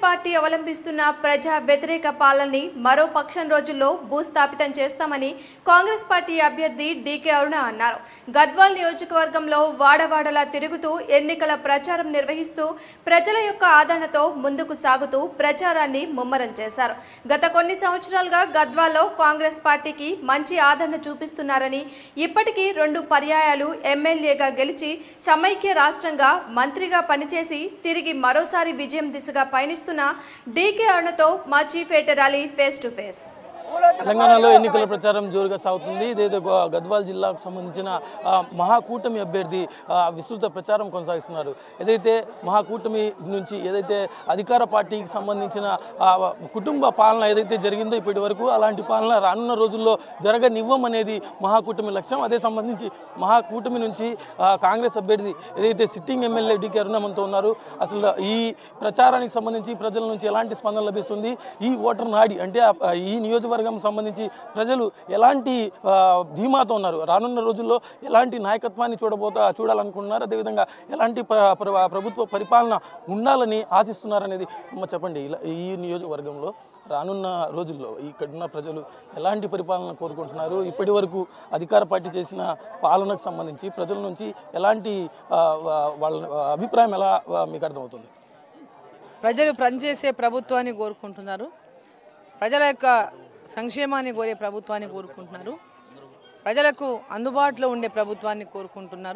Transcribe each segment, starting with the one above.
party అవలంబిస్తున్న ప్రజా వ్యతిరేక పాలనని మరో పక్షం రోజుల్లో భూస్థాపితం చేస్తామని కాంగ్రెస్ పార్టీ అభ్యర్థి డీకే అరుణ అన్నారు గద్వాల్ నియోజకవర్గంలో వాడవాడలా తిరుగుతూ ఎన్నికల ప్రచారం నిర్వహిస్తూ ప్రజల యొక్క ఆదరణతో ముందుకు సాగుతూ ప్రచారాన్ని ముమ్మరం చేశారు గత కొన్ని సంవత్సరాలుగా గద్వాల్లో కాంగ్రెస్ పార్టీకి మంచి ఆదరణ చూపిస్తున్నారని ఇప్పటికీ రెండు పర్యాయాలు ఎమ్మెల్యేగా గెలిచి సమైక్య రాష్ట్రంగా మంత్రిగా పనిచేసి తిరిగి మరోసారి విజయం దిశగా పయనిస్తున్న డీకే అరుణతో మా chief editor Ali face to face తెలంగాణలో ఎన్నికల ప్రచారం జోరుగా సాగుతుంది ఇదైతే గో- గద్వాల్ జిల్లాకు సంబంధించిన ఆ, మహాకూటమి అభ్యర్థి ఆ, విస్తృత ప్రచారం కొనసాగిస్తున్నారు ఏదైతే మహాకూటమి నుంచి ఏదైతే అధికార పార్టీకి సంబంధించిన ఆ, కుటుంబ పాలన ఏదైతే జరిగిందో ఇప్పటి వరకు అలాంటి పాలన రానున్న రోజుల్లో జరగనివ్వం అనేది మహాకూటమి లక్ష్యం అదే సంబంధించి మహాకూటమి నుంచి ఆ, కాంగ్రెస్ అభ్యర్థి ఏదైతే సిట్టింగ్ ఎమ్మెల్యే డికే అరుణమంతో ఉన్నారు అసలు ఈ ప్రచారానికి సంబంధించి ప్రజల నుంచి ఎలాంటి స్పందన లభిస్తుంది ఈ ఓటర్ నాడి అంటే ఆ- ఆ ఈ నియోజకవర్గం సంబంధించి ప్రజలు ఎలాంటి ఆ, ధీమాతో ఉన్నారు రానున్న రోజుల్లో ఎలాంటి నాయకత్వాన్ని చూడబోతా చూడాలనుకుంటున్నారు అదేవిధంగా ఎలాంటి ప్ర- ప్ర- ప్రభుత్వ పరిపాలన ఉండాలని ఆశిస్తున్నారనేది అమ్మ చెప్పండి ఇలా ఈ నియోజకవర్గంలో రానున్న రోజుల్లో ఇక్కడున్న ప్రజలు ఎలాంటి పరిపాలన కోరుకుంటున్నారు ఇప్పటి వరకు అధికార పార్టీ చేసిన పాలనకు సంబంధించి ప్రజల నుంచి ఎలాంటి ఆ, వా- వాళ్ళ అభిప్రాయం ఎలా ఆ, మీకు అర్థమవుతుంది ప్రజలు పనిచేసే ప్రభుత్వాన్ని కోరుకుంటున్నారు ప్రజల యొక్క సంక్షేమాన్ని కోరే ప్రభుత్వాన్ని కోరుకుంటున్నారు ప్రజలకు అందుబాటులో ఉండే ప్రభుత్వాన్ని కోరుకుంటున్నారు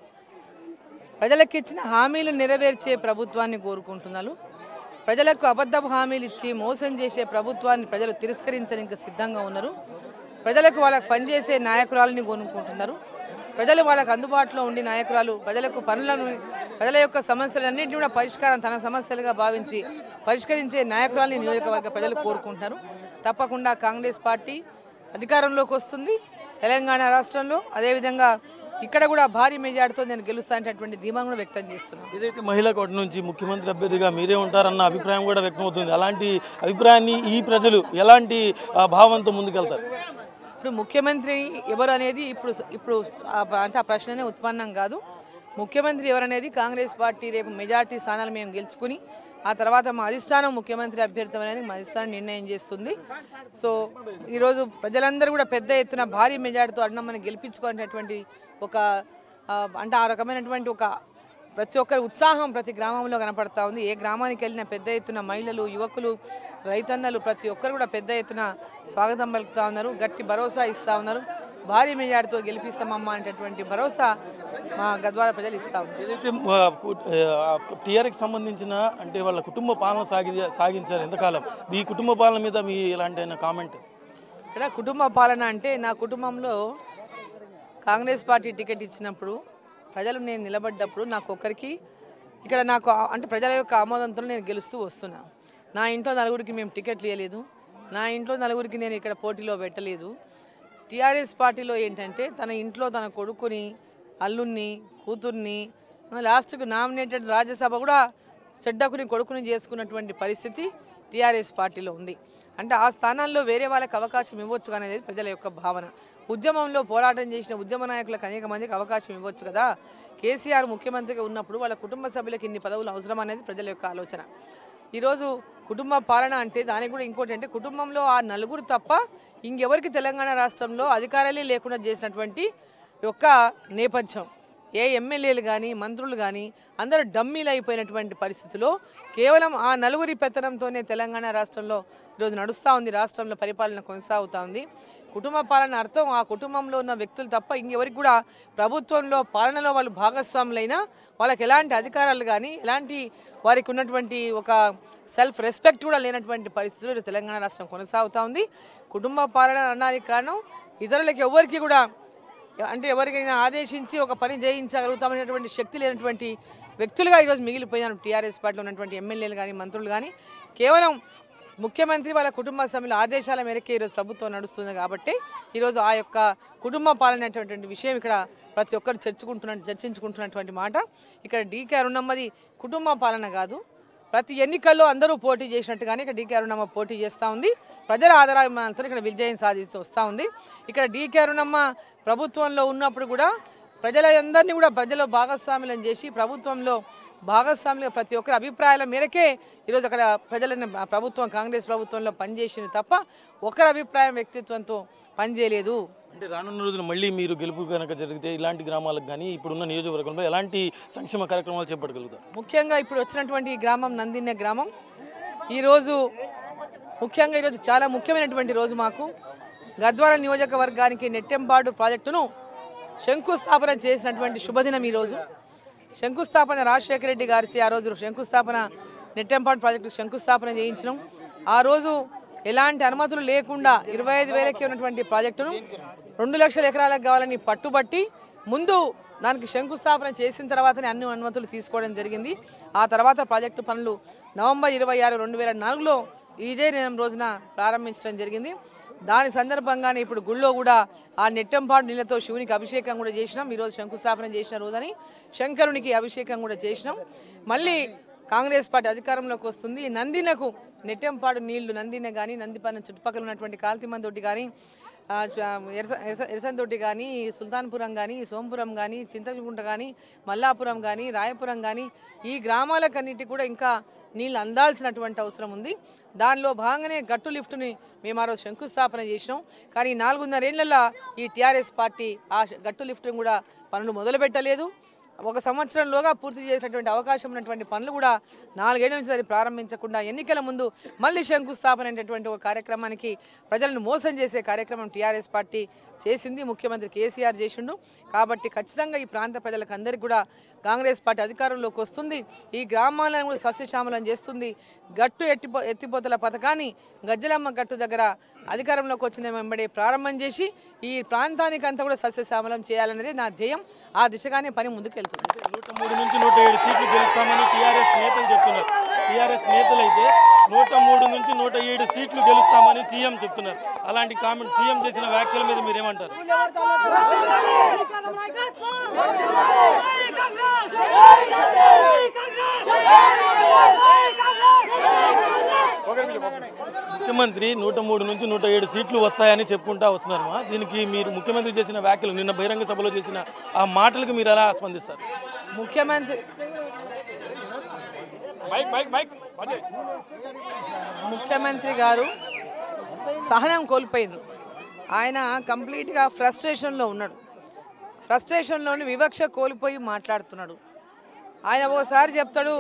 ప్రజలకు ఇచ్చిన హామీలు నెరవేర్చే ప్రభుత్వాన్ని కోరుకుంటున్నారు ప్రజలకు అబద్ధపు హామీలు ఇచ్చి మోసం చేసే ప్రభుత్వాన్ని ప్రజలు తిరస్కరించడానికి సిద్ధంగా ఉన్నారు ప్రజలకు వాళ్ళకు పనిచేసే నాయకురాలని కోరుకుంటున్నారు ప్రజలు వాళ్ళకు అందుబాటులో ఉండి నాయకురాలు ప్రజలకు పనులను ప్రజల యొక్క సమస్యలన్నింటినీ కూడా పరిష్కారం తన సమస్యలుగా భావించి పరిష్కరించే నాయకురాలని నియోజకవర్గ ప్రజలు కోరుకుంటున్నారు తప్పకుండా కాంగ్రెస్ పార్టీ అధికారంలోకి వస్తుంది తెలంగాణ రాష్ట్రంలో అదేవిధంగా ఇక్కడ కూడా భారీ మెజార్టీతో నేను గెలుస్తానటువంటి ధీమా కూడా వ్యక్తం చేస్తున్నాను ఏదైతే మహిళా కోట నుంచి ముఖ్యమంత్రి అభ్యర్థిగా మీరే ఉంటారన్న అభిప్రాయం కూడా వ్యక్తమవుతుంది అలాంటి అభిప్రాయాన్ని ఈ ప్రజలు ఎలాంటి ఆ, భావంతో ముందుకెళ్తారు ఇప్పుడు ముఖ్యమంత్రి ఎవరు అనేది ఇప్పుడు ఇప్పుడు ఆ ప- అంటే ఆ ప్రశ్ననే ఉత్పన్నం కాదు ముఖ్యమంత్రి ఎవరనేది కాంగ్రెస్ పార్టీ రేపు మెజార్టీ స్థానాలు మేము గెలుచుకుని ఆ తర్వాత మా అధిష్టానం ముఖ్యమంత్రి అభ్యర్థి అనేది మా అధిష్టానం నిర్ణయం చేస్తుంది సో ఈరోజు ప్రజలందరూ కూడా పెద్ద ఎత్తున భారీ మెజార్టీతో అన్నమ్మని గెలిపించుకునేటటువంటి ఒక ఆ, అంటే ఆ రకమైనటువంటి ఒక ప్రతి ఒక్కరి ఉత్సాహం ప్రతి గ్రామంలో కనపడతా ఉంది ఏ గ్రామానికి వెళ్ళినా పెద్ద ఎత్తున మహిళలు యువకులు రైతన్నలు ప్రతి ఒక్కరు కూడా పెద్ద ఎత్తున స్వాగతం పలుకుతా ఉన్నారు గట్టి భరోసా ఇస్తా ఉన్నారు భారీ మెజార్టీతో గెలిపిస్తామమ్మా అనేటటువంటి భరోసా మా గద్వాల ప్రజలు ఇస్తా ఉన్నారు ఏదైతే టీఆర్కి సంబంధించిన అంటే వాళ్ళ కుటుంబ పాలన సాగి సాగించారు ఎంతకాలం ఈ కుటుంబ పాలన మీద మీ ఎలాంటి కామెంట్ ఇక్కడ కుటుంబ పాలన అంటే నా కుటుంబంలో కాంగ్రెస్ పార్టీ టికెట్ ఇచ్చినప్పుడు ప్రజలు నేను నిలబడ్డప్పుడు నాకు ఒక్కరికి ఇక్కడ నాకు ఆ- అంటే ప్రజల యొక్క ఆమోదంతో నేను గెలుస్తూ వస్తున్నా నా ఇంట్లో నలుగురికి మేము టికెట్లు ఇవ్వలేదు నా ఇంట్లో నలుగురికి నేను ఇక్కడ పోటీలో పెట్టలేదు టీఆర్ఎస్ పార్టీలో ఏంటంటే తన ఇంట్లో తన కొడుకుని అల్లుణ్ణి కూతుర్ని లాస్ట్కు నామినేటెడ్ రాజ్యసభ కూడా సెడ్డకుని కొడుకుని చేసుకున్నటువంటి పరిస్థితి టీఆర్ఎస్ పార్టీలో ఉంది అంటే ఆ స్థానాల్లో వేరే వాళ్ళకి అవకాశం ఇవ్వచ్చు అనేది ప్రజల యొక్క భావన ఉద్యమంలో పోరాటం చేసిన ఉద్యమ నాయకులకు అనేక మందికి అవకాశం ఇవ్వచ్చు కదా కేసీఆర్ ముఖ్యమంత్రిగా ఉన్నప్పుడు వాళ్ళ కుటుంబ సభ్యులకు ఇన్ని పదవులు అవసరం అనేది ప్రజల యొక్క ఆలోచన ఈరోజు కుటుంబ పాలన అంటే దానికి కూడా ఇంకోటి అంటే కుటుంబంలో ఆ నలుగురు తప్ప ఇంకెవరికి తెలంగాణ రాష్ట్రంలో అధికారాలే లేకుండా చేసినటువంటి యొక్క నేపథ్యం ఏ ఎమ్మెల్యేలు కానీ మంత్రులు కానీ అందరూ డమ్మీలు అయిపోయినటువంటి పరిస్థితిలో కేవలం ఆ నలుగురి పెత్తనంతోనే తెలంగాణ రాష్ట్రంలో ఈరోజు నడుస్తూ ఉంది రాష్ట్రంలో పరిపాలన కొనసాగుతూ ఉంది కుటుంబ పాలన అర్థం ఆ కుటుంబంలో ఉన్న వ్యక్తులు తప్ప ఇంకెవరికి కూడా ప్రభుత్వంలో పాలనలో వాళ్ళు భాగస్వాములైనా వాళ్ళకి ఎలాంటి అధికారాలు కానీ ఎలాంటి వారికి ఉన్నటువంటి ఒక సెల్ఫ్ రెస్పెక్ట్ కూడా లేనటువంటి పరిస్థితులు ఈరోజు తెలంగాణ రాష్ట్రం కొనసాగుతూ ఉంది కుటుంబ పాలన అనడానికి కారణం ఇతరులకు ఎవరికి కూడా అంటే ఎవరికైనా ఆదేశించి ఒక పని చేయించగలుగుతామనేటువంటి శక్తి లేనటువంటి వ్యక్తులుగా ఈరోజు మిగిలిపోయినారు టీఆర్ఎస్ పార్టీలో ఉన్నటువంటి ఎమ్మెల్యేలు కానీ మంత్రులు కానీ కేవలం ముఖ్యమంత్రి వాళ్ళ కుటుంబ సభ్యుల ఆదేశాల మేరకే ఈరోజు ప్రభుత్వం నడుస్తుంది కాబట్టి ఈరోజు ఆ యొక్క కుటుంబ పాలన అనేటువంటి విషయం ఇక్కడ ప్రతి ఒక్కరు చర్చుకుంటున్న చర్చించుకుంటున్నటువంటి మాట ఇక్కడ డీకే అరుణమ్మది కుటుంబ పాలన కాదు ప్రతి ఎన్నికల్లో అందరూ పోటీ చేసినట్టుగానే ఇక్కడ డీకే అరుణమ్మ పోటీ చేస్తూ ఉంది ప్రజల ఆదరాభిమానాలతో ఇక్కడ విజయం సాధిస్తూ వస్తూ ఉంది ఇక్కడ డీకే అరుణమ్మ ప్రభుత్వంలో ఉన్నప్పుడు కూడా ప్రజలందరినీ కూడా ప్రజల భాగస్వాములను చేసి ప్రభుత్వంలో భాగస్వాములుగా ప్రతి ఒక్కరి అభిప్రాయాల మేరకే ఈరోజు అక్కడ ప్రజలను ప్రభుత్వం కాంగ్రెస్ ప్రభుత్వంలో పనిచేసింది తప్ప ఒకరి అభిప్రాయం వ్యక్తిత్వంతో పనిచేయలేదు అంటే రానున్న రోజున మళ్ళీ మీరు గెలుపు కనుక జరిగితే ఇలాంటి గ్రామాలకు కానీ ఇప్పుడున్న నియోజకవర్గంలో ఎలాంటి సంక్షేమ కార్యక్రమాలు చేపట్టగలుగుతారు ముఖ్యంగా ఇప్పుడు వచ్చినటువంటి ఈ గ్రామం నందిన్య గ్రామం ఈరోజు ముఖ్యంగా ఈరోజు చాలా ముఖ్యమైనటువంటి రోజు మాకు గద్వాల నియోజకవర్గానికి నెట్టెంపాడు ప్రాజెక్టును శంకుస్థాపన చేసినటువంటి శుభదినం ఈరోజు శంకుస్థాపన రాజశేఖర రెడ్డి గారిచే ఆ రోజు శంకుస్థాపన నెట్టెంపాడు ప్రాజెక్టు శంకుస్థాపన చేయించడం ఆ రోజు ఎలాంటి అనుమతులు లేకుండా ఇరవై ఐదు వేలకి ఉన్నటువంటి ప్రాజెక్టును రెండు లక్షల ఎకరాలకు కావాలని పట్టుబట్టి ముందు దానికి శంకుస్థాపన చేసిన తర్వాతనే అన్ని అనుమతులు తీసుకోవడం జరిగింది ఆ తర్వాత ప్రాజెక్టు పనులు నవంబర్ ఇరవై ఆరు రెండు వేల నాలుగులో ఇదే దినం రోజున ప్రారంభించడం జరిగింది దాని సందర్భంగానే ఇప్పుడు గుళ్ళో కూడా ఆ నెట్టంపాడు నీళ్ళతో శివునికి అభిషేకం కూడా చేసినాం ఈరోజు శంకుస్థాపన చేసిన రోజని శంకరునికి అభిషేకం కూడా చేసినాం మళ్ళీ కాంగ్రెస్ పార్టీ అధికారంలోకి వస్తుంది నందినకు నెట్టెంపాడు నీళ్లు నందిన కానీ నందిపైన చుట్టుపక్కల ఉన్నటువంటి కాల్తిమందొడ్డి కానీ ఆ, చ- ఎరస ఎరస- ఎరసంతోటి కానీ సుల్తాన్పురం కానీ సోంపురం కానీ చింతకుంట కానీ మల్లాపురం కానీ రాయపురం కానీ ఈ గ్రామాలకన్నిటి కూడా ఇంకా నీళ్ళు అందాల్సినటువంటి అవసరం ఉంది దానిలో భాగంగానే గట్టు లిఫ్ట్ని మేము ఆ రోజు శంకుస్థాపన చేసినాం కానీ నాలుగున్నరేళ్లలో ఈ టీఆర్ఎస్ పార్టీ ఆ గట్టు లిఫ్ట్ని కూడా పనులు మొదలుపెట్టలేదు ఒక సంవత్సరంలోగా పూర్తి చేసినటువంటి అవకాశం ఉన్నటువంటి పనులు కూడా నాలుగేళ్ల నుంచి దాన్ని ప్రారంభించకుండా ఎన్నికల ముందు మళ్ళీ శంకుస్థాపన అనేటటువంటి ఒక కార్యక్రమానికి ప్రజలను మోసం చేసే కార్యక్రమం టీఆర్ఎస్ పార్టీ చేసింది ముఖ్యమంత్రి కేసీఆర్ చేసిండు కాబట్టి ఖచ్చితంగా ఈ ప్రాంత ప్రజలకు అందరికీ కూడా కాంగ్రెస్ పార్టీ అధికారంలోకి వస్తుంది ఈ గ్రామాలను కూడా సస్యశ్యామలం చేస్తుంది గట్టు ఎట్టిపో ఎత్తిపోతల పథకాన్ని గజ్జలమ్మ గట్టు దగ్గర అధికారంలోకి వచ్చిన వెంబడి ప్రారంభం చేసి ఈ ప్రాంతానికి అంతా కూడా సస్యశ్యామలం చేయాలనేది నా ధ్యేయం ఆ దిశగానే పని ముందుకెళ్తుంది నూట మూడు నుంచి నూట ఏడు సీట్లు గెలుస్తామని టీఆర్ఎస్ నేతలు చెప్తున్నారు టీఆర్ఎస్ నేతలు అయితే నూట మూడు నుంచి నూట ఏడు సీట్లు గెలుస్తామని సీఎం చెప్తున్నారు అలాంటి కామెంట్ సీఎం చేసిన వ్యాఖ్యల మీద మీరేమంటారు ముఖ్యమంత్రి నూట మూడు నుంచి నూట ఏడు సీట్లు వస్తాయని చెప్పుకుంటా వస్తున్నారు మా దీనికి మీరు ముఖ్యమంత్రి చేసిన వ్యాఖ్యలు నిన్న బహిరంగ సభలో చేసిన ఆ మాటలకు మీరు ఎలా స్పందిస్తారు ముఖ్యమంత్రి ముఖ్యమంత్రి గారు సహనం కోల్పోయిండ్రు ఆయన కంప్లీట్గా ఫ్రస్ట్రేషన్లో ఉన్నాడు ఫ్రస్ట్రేషన్లోని వివక్ష కోల్పోయి మాట్లాడుతున్నాడు ఆయన ఒకసారి చెప్తాడు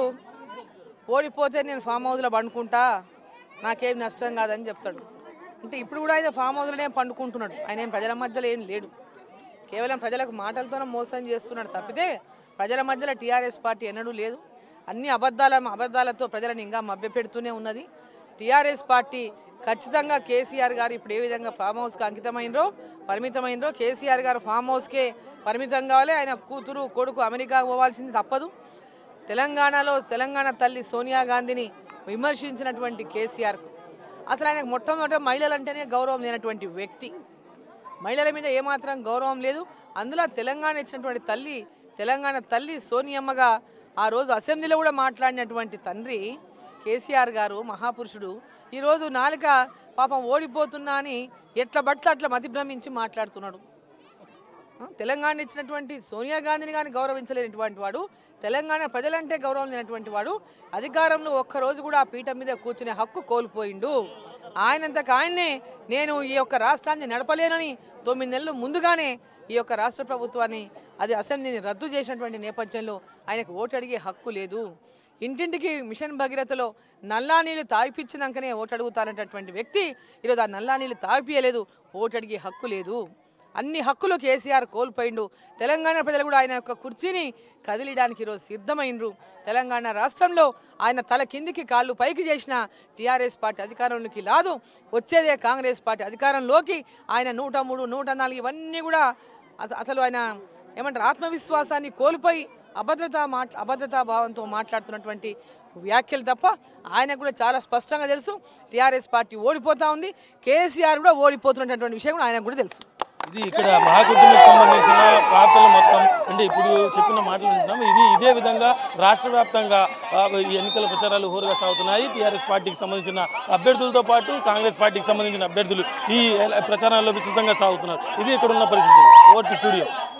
ఓడిపోతే నేను ఫామ్ హౌస్లో పండుకుంటా నాకేం నష్టం కాదని చెప్తాడు అంటే ఇప్పుడు కూడా ఆయన ఫామ్ హౌస్లోనే పండుకుంటున్నాడు ఆయన ఏం ప్రజల మధ్యలో ఏం లేడు కేవలం ప్రజలకు మాటలతోనే మోసం చేస్తున్నాడు తప్పితే ప్రజల మధ్యలో టీఆర్ఎస్ పార్టీ ఎన్నడూ లేదు అన్ని అబద్ధాల అబద్ధాలతో ప్రజలను ఇంకా మభ్యపెడుతూనే ఉన్నది టీఆర్ఎస్ పార్టీ ఖచ్చితంగా కేసీఆర్ గారు ఇప్పుడు ఏ విధంగా ఫామ్ హౌస్కి అంకితమైనరో పరిమితమైనరో కేసీఆర్ గారు ఫామ్ హౌస్కే పరిమితం కావాలి ఆయన కూతురు కొడుకు అమెరికా పోవాల్సింది తప్పదు తెలంగాణలో తెలంగాణ తల్లి సోనియా గాంధీని విమర్శించినటువంటి కేసీఆర్కు అసలు ఆయనకు మొట్టమొదట మహిళలంటేనే గౌరవం లేనటువంటి వ్యక్తి మహిళల మీద ఏమాత్రం గౌరవం లేదు అందులో తెలంగాణ ఇచ్చినటువంటి తల్లి తెలంగాణ తల్లి సోనియమ్మగా ఆ రోజు అసెంబ్లీలో కూడా మాట్లాడినటువంటి తండ్రి కేసీఆర్ గారు మహాపురుషుడు ఈరోజు నాలుక పాపం ఓడిపోతున్నా అని ఎట్లా పడితే అట్లా మతిభ్రమించి మాట్లాడుతున్నాడు ఆ, తెలంగాణ ఇచ్చినటువంటి సోనియా గాంధీని కానీ గౌరవించలేనటువంటి వాడు తెలంగాణ ప్రజలంటే గౌరవం లేనటువంటి వాడు అధికారంలో ఒక్కరోజు కూడా ఆ పీఠం మీద కూర్చునే హక్కు కోల్పోయిండు ఆయనంతకు ఆయన్నే నేను ఈ యొక్క రాష్ట్రాన్ని నడపలేనని తొమ్మిది నెలలు ముందుగానే ఈ యొక్క రాష్ట్ర ప్రభుత్వాన్ని అది అసెంబ్లీని రద్దు చేసినటువంటి నేపథ్యంలో ఆయనకు ఓటు అడిగే హక్కు లేదు ఇంటింటికి మిషన్ భగీరథలో నల్లా నీళ్ళు తాగిపించినాకనే ఓటు అడుగుతానటువంటి వ్యక్తి ఈరోజు ఆ నల్లా నీళ్ళు తాగిపియలేదు ఓటు అడిగే హక్కు లేదు అన్ని హక్కులు కేసీఆర్ కోల్పోయిండు తెలంగాణ ప్రజలు కూడా ఆయన యొక్క కుర్చీని కదిలియడానికి ఈరోజు సిద్ధమైనరు తెలంగాణ రాష్ట్రంలో ఆయన తల కిందికి కాళ్ళు పైకి చేసిన టీఆర్ఎస్ పార్టీ అధికారంలోకి రాదు వచ్చేదే కాంగ్రెస్ పార్టీ అధికారంలోకి ఆయన నూట మూడు నూట నాలుగు ఇవన్నీ కూడా అస- అసలు ఆయన ఏమంటారు ఆత్మవిశ్వాసాన్ని కోల్పోయి అభద్రతా మాట్ అభద్రతా భావంతో మాట్లాడుతున్నటువంటి వ్యాఖ్యలు తప్ప ఆయనకు కూడా చాలా స్పష్టంగా తెలుసు టీఆర్ఎస్ పార్టీ ఓడిపోతా ఉంది కేసీఆర్ కూడా ఓడిపోతున్నటువంటి విషయం కూడా ఆయనకు కూడా తెలుసు ఇది ఇక్కడ మహాకుటుంబకు సంబంధించిన వార్తలు మొత్తం అంటే ఇప్పుడు చెప్పిన మాటలు వింటున్నాం ఇది ఇదే విధంగా రాష్ట్ర వ్యాప్తంగా ఆ, ఈ ఎన్నికల ప్రచారాలు హోరుగా సాగుతున్నాయి టీఆర్ఎస్ పార్టీకి సంబంధించిన అభ్యర్థులతో పాటు కాంగ్రెస్ పార్టీకి సంబంధించిన అభ్యర్థులు ఈ ఎల- ప్రచారాల్లో విస్తృతంగా సాగుతున్నారు ఇది ఇక్కడ ఉన్న పరిస్థితి ఓటు స్టూడియో